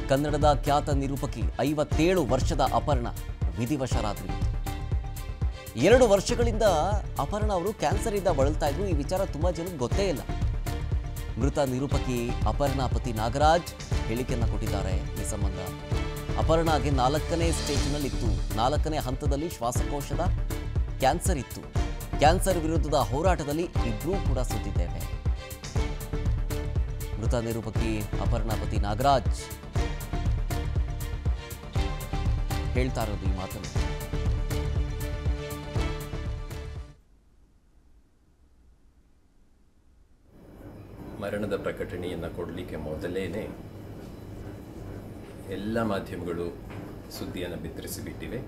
ಕನ್ನಡದ ಖ್ಯಾತ ನಿರೂಪಕಿ ಐವತ್ತೇಳು ವರ್ಷದ ಅಪರ್ಣ ವಿಧಿವಶರಾದ್ರು ಎರಡು ವರ್ಷಗಳಿಂದ ಅಪರ್ಣ ಅವರು ಕ್ಯಾನ್ಸರ್ ಇಂದ ಬಳಲ್ತಾ ಇದ್ರು ಈ ವಿಚಾರ ತುಂಬಾ ಜನಕ್ಕೆ ಗೊತ್ತೇ ಇಲ್ಲ ಮೃತ ನಿರೂಪಕಿ ಅಪರ್ಣಾ ಪತಿ ನಾಗರಾಜ್ ಹೇಳಿಕೆಯನ್ನ ಕೊಟ್ಟಿದ್ದಾರೆ ಈ ಸಂಬಂಧ ಅಪರ್ಣಾಗೆ ನಾಲ್ಕನೇ ಸ್ಟೇಜ್ನಲ್ಲಿತ್ತು ನಾಲ್ಕನೇ ಹಂತದಲ್ಲಿ ಶ್ವಾಸಕೋಶದ ಕ್ಯಾನ್ಸರ್ ಇತ್ತು ಕ್ಯಾನ್ಸರ್ ವಿರುದ್ಧದ ಹೋರಾಟದಲ್ಲಿ ಇಬ್ಬರೂ ಕೂಡ ಸುತ್ತಿದ್ದೇವೆ ಮೃತ ನಿರೂಪಕಿ ಅಪರ್ಣಾ ಪತಿ ನಾಗರಾಜ್ ಹೇಳ್ತಾ ಇರೋದು ಈ ಮಾತನ್ನು ಮರಣದ ಪ್ರಕಟಣೆಯನ್ನು ಕೊಡಲಿಕ್ಕೆ ಮೊದಲೇನೆ ಎಲ್ಲ ಮಾಧ್ಯಮಗಳು ಸುದ್ದಿಯನ್ನು ಬಿತ್ತರಿಸಿಬಿಟ್ಟಿವೆ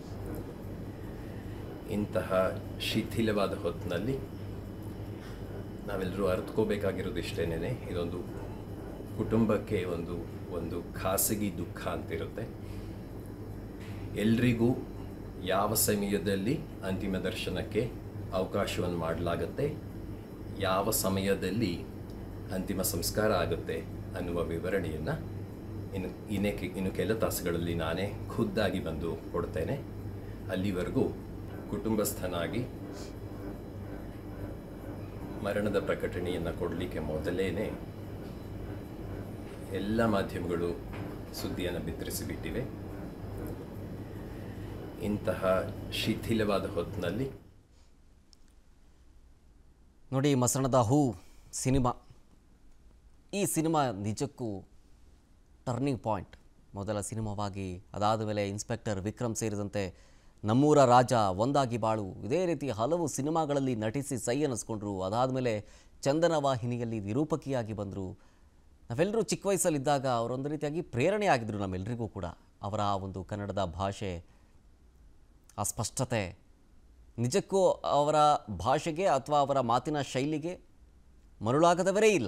ಇಂತಹ ಶಿಥಿಲವಾದ ಹೊತ್ತಿನಲ್ಲಿ ನಾವೆಲ್ಲರೂ ಅರ್ಥಕೋಬೇಕಾಗಿರೋದು ಇಷ್ಟೇನೆ ಇದೊಂದು ಕುಟುಂಬಕ್ಕೆ ಒಂದು ಒಂದು ಖಾಸಗಿ ದುಃಖ ಅಂತಿರುತ್ತೆ ಎಲ್ರಿಗೂ ಯಾವ ಸಮಯದಲ್ಲಿ ಅಂತಿಮ ದರ್ಶನಕ್ಕೆ ಅವಕಾಶವನ್ನು ಮಾಡಲಾಗತ್ತೆ ಯಾವ ಸಮಯದಲ್ಲಿ ಅಂತಿಮ ಸಂಸ್ಕಾರ ಆಗುತ್ತೆ ಅನ್ನುವ ವಿವರಣೆಯನ್ನು ಇನ್ನು ಇನ್ನೇ ಕೆ- ಇನ್ನು ಕೆಲ ತಾಸುಗಳಲ್ಲಿ ನಾನೇ ಖುದ್ದಾಗಿ ಬಂದು ಕೊಡ್ತೇನೆ ಅಲ್ಲಿವರೆಗೂ ಕುಟುಂಬಸ್ಥನಾಗಿ ಮರಣದ ಪ್ರಕಟಣೆಯನ್ನು ಕೊಡಲಿಕ್ಕೆ ಮೊದಲೇನೆ ಎಲ್ಲ ಮಾಧ್ಯಮಗಳು ಸುದ್ದಿಯನ್ನು ಬಿತ್ತರಿಸಿಬಿಟ್ಟಿವೆ ಇಂತಹ ಶಿಥಿಲವಾದ ಹೊತ್ತಿನಲ್ಲಿ ನೋಡಿ ಮಸಣದ ಹೂ ಸಿನಿಮಾ ಈ ಸಿನಿಮಾ ನಿಜಕ್ಕೂ ಟರ್ನಿಂಗ್ ಪಾಯಿಂಟ್ ಮೊದಲ ಸಿನಿಮಾವಾಗಿ ಅದಾದ ಮೇಲೆ ಇನ್ಸ್ಪೆಕ್ಟರ್ ವಿಕ್ರಮ್ ಸೇರಿದಂತೆ ನಮ್ಮೂರ ರಾಜ ಒಂದಾಗಿ ಬಾಳು ಇದೇ ರೀತಿ ಹಲವು ಸಿನಿಮಾಗಳಲ್ಲಿ ನಟಿಸಿ ಸೈ ಅನ್ನಿಸ್ಕೊಂಡ್ರು ಅದಾದ ಮೇಲೆ ಚಂದನ ವಾಹಿನಿಯಲ್ಲಿ ನಿರೂಪಕಿಯಾಗಿ ಬಂದರು ನಾವೆಲ್ಲರೂ ಚಿಕ್ಕ ವಯಸ್ಸಲ್ಲಿದ್ದಾಗ ಅವರೊಂದು ರೀತಿಯಾಗಿ ಪ್ರೇರಣೆ ಆಗಿದ್ರು ನಮ್ಮೆಲ್ಲರಿಗೂ ಕೂಡ ಅವರ ಆ ಒಂದು ಕನ್ನಡದ ಭಾಷೆ ಆ ಸ್ಪಷ್ಟತೆ ನಿಜಕ್ಕೂ ಅವರ ಭಾಷೆಗೆ ಅಥವಾ ಅವರ ಮಾತಿನ ಶೈಲಿಗೆ ಮರುಳಾಗದವರೇ ಇಲ್ಲ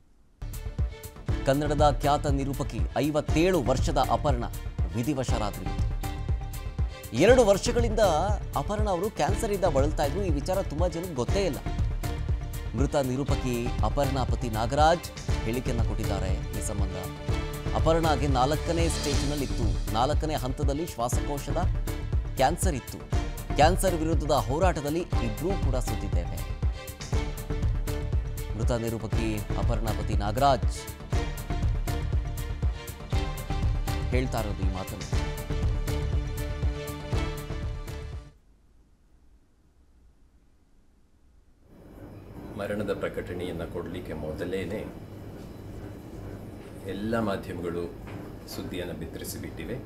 ಕನ್ನಡದ ಖ್ಯಾತ ನಿರೂಪಕಿ ಐವತ್ತೇಳು ವರ್ಷದ ಅಪರ್ಣ ವಿಧಿವಶರಾದ್ರು ಎರಡು ವರ್ಷಗಳಿಂದ ಅಪರ್ಣ ಅವರು ಕ್ಯಾನ್ಸರ್ ಇಂದ ಬಳಲ್ತಾ ಇದ್ರು ಈ ವಿಚಾರ ತುಂಬಾ ಜನಕ್ಕೆ ಗೊತ್ತೇ ಇಲ್ಲ ಮೃತ ನಿರೂಪಕಿ ಅಪರ್ಣಾ ಪತಿ ನಾಗರಾಜ್ ಹೇಳಿಕೆಯನ್ನ ಕೊಟ್ಟಿದ್ದಾರೆ ಈ ಸಂಬಂಧ ಅಪರ್ಣಾಗೆ ನಾಲ್ಕನೇ ಸ್ಟೇಜ್ನಲ್ಲಿತ್ತು ನಾಲ್ಕನೇ ಹಂತದಲ್ಲಿ ಶ್ವಾಸಕೋಶದ ಕ್ಯಾನ್ಸರ್ ಇತ್ತು ಕ್ಯಾನ್ಸರ್ ವಿರುದ್ಧದ ಹೋರಾಟದಲ್ಲಿ ಇಬ್ಬರೂ ಕೂಡ ಸುತ್ತಿದ್ದೇವೆ ಮೃತ ನಿರೂಪಕಿ ಅಪರ್ಣಾ ಪತಿ ನಾಗರಾಜ್ ಹೇಳ್ತಾ ಇರೋದು ಈ ಮಾತನ್ನು ಮರಣದ ಪ್ರಕಟಣೆಯನ್ನು ಕೊಡಲಿಕ್ಕೆ ಮೊದಲೇನೆ ಎಲ್ಲ ಮಾಧ್ಯಮಗಳು ಸುದ್ದಿಯನ್ನು ಬಿತ್ತರಿಸಿಬಿಟ್ಟಿವೆ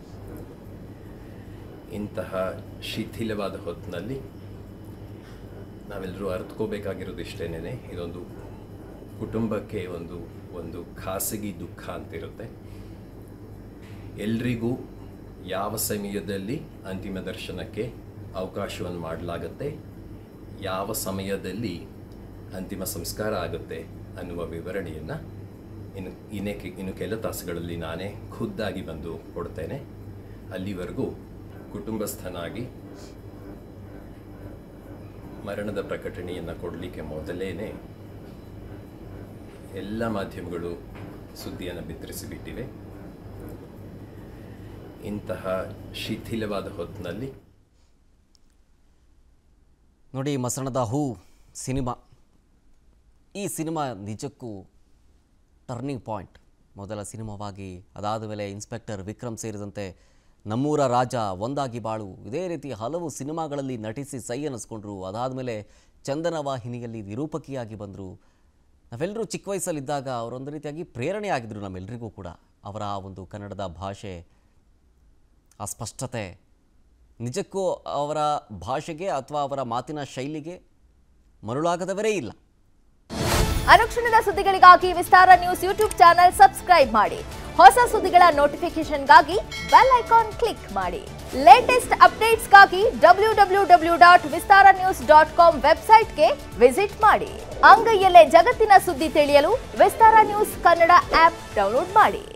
ಇಂತಹ ಶಿಥಿಲವಾದ ಹೊತ್ತಿನಲ್ಲಿ ನಾವೆಲ್ಲರೂ ಅರ್ಥಕೋಬೇಕಾಗಿರೋದು ಇಷ್ಟೇನೆ ಇದೊಂದು ಕುಟುಂಬಕ್ಕೆ ಒಂದು ಒಂದು ಖಾಸಗಿ ದುಃಖ ಅಂತಿರುತ್ತೆ ಎಲ್ರಿಗೂ ಯಾವ ಸಮಯದಲ್ಲಿ ಅಂತಿಮ ದರ್ಶನಕ್ಕೆ ಅವಕಾಶವನ್ನು ಮಾಡಲಾಗತ್ತೆ ಯಾವ ಸಮಯದಲ್ಲಿ ಅಂತಿಮ ಸಂಸ್ಕಾರ ಆಗುತ್ತೆ ಅನ್ನುವ ವಿವರಣೆಯನ್ನು ಇನ್ನು ಇನ್ನೇ ಕೆ- ಇನ್ನು ಕೆಲ ತಾಸುಗಳಲ್ಲಿ ನಾನೇ ಖುದ್ದಾಗಿ ಬಂದು ಕೊಡ್ತೇನೆ ಅಲ್ಲಿವರೆಗೂ ಕುಟುಂಬಸ್ಥನಾಗಿ ಮರಣದ ಪ್ರಕಟಣೆಯನ್ನು ಕೊಡಲಿಕ್ಕೆ ಮೊದಲೇನೆ ಎಲ್ಲ ಮಾಧ್ಯಮಗಳು ಸುದ್ದಿಯನ್ನು ಬಿತ್ತರಿಸಿಬಿಟ್ಟಿವೆ ಇಂತಹ ಶಿಥಿಲವಾದ ಹೊತ್ತಿನಲ್ಲಿ ನೋಡಿ ಮಸಣದ ಹೂ ಸಿನಿಮಾ ಈ ಸಿನಿಮಾ ನಿಜಕ್ಕೂ ಟರ್ನಿಂಗ್ ಪಾಯಿಂಟ್ ಮೊದಲ ಸಿನಿಮಾವಾಗಿ ಅದಾದ ಮೇಲೆ ಇನ್ಸ್ಪೆಕ್ಟರ್ ವಿಕ್ರಮ್ ಸೇರಿದಂತೆ ನಮ್ಮೂರ ರಾಜ ಒಂದಾಗಿ ಬಾಳು ಇದೇ ರೀತಿ ಹಲವು ಸಿನಿಮಾಗಳಲ್ಲಿ ನಟಿಸಿ ಸೈ ಅನ್ನಿಸ್ಕೊಂಡ್ರು ಅದಾದ ಮೇಲೆ ಚಂದನ ವಾಹಿನಿಯಲ್ಲಿ ನಿರೂಪಕಿಯಾಗಿ ಬಂದರು ನಾವೆಲ್ಲರೂ ಚಿಕ್ಕ ವಯಸ್ಸಲ್ಲಿದ್ದಾಗ ಅವರೊಂದು ರೀತಿಯಾಗಿ ಪ್ರೇರಣೆ ಆಗಿದ್ರು ನಮ್ಮೆಲ್ಲರಿಗೂ ಕೂಡ ಅವರ ಆ ಒಂದು ಕನ್ನಡದ ಭಾಷೆ ಆ ಸ್ಪಷ್ಟತೆ ನಿಜಕ್ಕೂ ಅವರ ಭಾಷೆಗೆ ಅಥವಾ ಅವರ ಮಾತಿನ ಶೈಲಿಗೆ ಮರುಳಾಗದವರೇ ಇಲ್ಲ ಅನುಕ್ಷಣದ ಸುದ್ದಿಗಳಿಗಾಗಿ Vistara news YouTube channel subscribe ಮಾಡಿ ಹೊಸ ಸುದ್ದಿಗಳ ನೋಟಿಫಿಕೇಶನ್ಗಾಗಿ ಬೆಲ್ ಐಕಾನ್ ಕ್ಲಿಕ್ ಮಾಡಿ ಲೇಟೆಸ್ಟ್ ಅಪ್ಡೇಟ್ಸ್ಗಾಗಿ W W W dot Vistara news dot com ವೆಬ್ಸೈಟ್ಗೆ ವಿಸಿಟ್ ಮಾಡಿ ಅಂಗೈಯಲ್ಲೇ ಜಗತ್ತಿನ ಸುದ್ದಿ ತಿಳಿಯಲು Vistara news Kannada app download ಮಾಡಿ